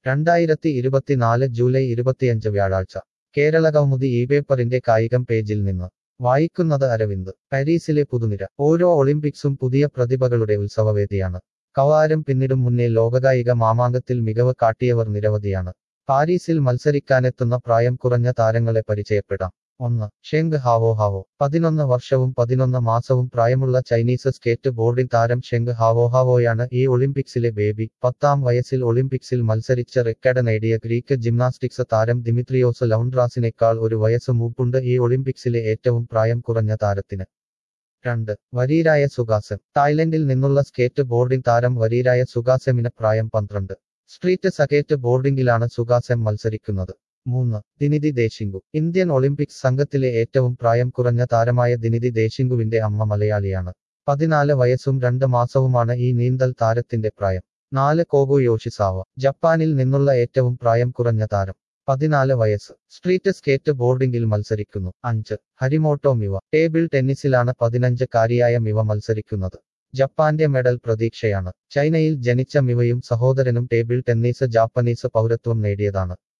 രണ്ടായിരത്തി ഇരുപത്തിനാല് ജൂലൈ ഇരുപത്തിയഞ്ച് വ്യാഴാഴ്ച കേരള കൗമുദി ഈ പേപ്പറിന്റെ കായികം പേജിൽ നിന്ന് വായിക്കുന്നത് അരവിന്ദ് പാരീസിലെ പുതുനിര ഓരോ ഒളിമ്പിക്സും പുതിയ പ്രതിഭകളുടെ ഉത്സവവേദിയാണ് കവാരം പിന്നിടും മുന്നേ ലോകകായിക മാമാങ്കത്തിൽ മികവ് കാട്ടിയവർ നിരവധിയാണ് പാരീസിൽ മത്സരിക്കാനെത്തുന്ന പ്രായം കുറഞ്ഞ താരങ്ങളെ പരിചയപ്പെടാം ഒന്ന് ഷെങ് ഹാവോ ഹാവോ പതിനൊന്ന് വർഷവും പതിനൊന്ന് മാസവും പ്രായമുള്ള ചൈനീസ് സ്കേറ്റ് ബോർഡിംഗ് താരം ഷെങ് ഹാവോ ഹാവോയാണ് ഈ ഒളിമ്പിക്സിലെ ബേബി പത്താം വയസ്സിൽ ഒളിമ്പിക്സിൽ മത്സരിച്ച് റെക്കോർഡ് നേടിയ ഗ്രീക്ക് ജിംനാസ്റ്റിക്സ് താരം ദിമിത്രിയോസ് ലൗണ്ട്രാസിനേക്കാൾ ഒരു വയസ്സ് മൂപ്പുണ്ട് ഈ ഒളിമ്പിക്സിലെ ഏറ്റവും പ്രായം കുറഞ്ഞ താരത്തിന് രണ്ട് വരീരായ സുഗാസെം തായ്ലൻഡിൽ നിന്നുള്ള സ്കേറ്റ് ബോർഡിംഗ് താരം വരീരായ സുഗാസെമിന് പ്രായം പന്ത്രണ്ട് സ്ട്രീറ്റ് സകേറ്റ് ബോർഡിംഗിലാണ് സുഗാസെം മത്സരിക്കുന്നത് മൂന്ന് ദിനിതി ദേശിങ്കു ഇന്ത്യൻ ഒളിമ്പിക്സ് സംഘത്തിലെ ഏറ്റവും പ്രായം കുറഞ്ഞ താരമായ ദിനിതി ദേശിങ്കുവിന്റെ അമ്മ മലയാളിയാണ് പതിനാല് വയസ്സും രണ്ട് മാസവുമാണ് ഈ നീന്തൽ താരത്തിന്റെ പ്രായം നാല് കോഗു യോഷിസാവ ജപ്പാനിൽ നിന്നുള്ള ഏറ്റവും പ്രായം കുറഞ്ഞ താരം പതിനാല് വയസ്സ് സ്ട്രീറ്റ് സ്കേറ്റ് ബോർഡിംഗിൽ മത്സരിക്കുന്നു അഞ്ച് ഹരിമോട്ടോ മിവ ടേബിൾ ടെന്നീസിലാണ് പതിനഞ്ച് കാരിയായ മിവ മത്സരിക്കുന്നത് ജപ്പാന്റെ മെഡൽ പ്രതീക്ഷയാണ് ചൈനയിൽ ജനിച്ച മിവയും സഹോദരനും ടേബിൾ ടെന്നീസ് ജാപ്പനീസ് പൗരത്വം നേടിയതാണ്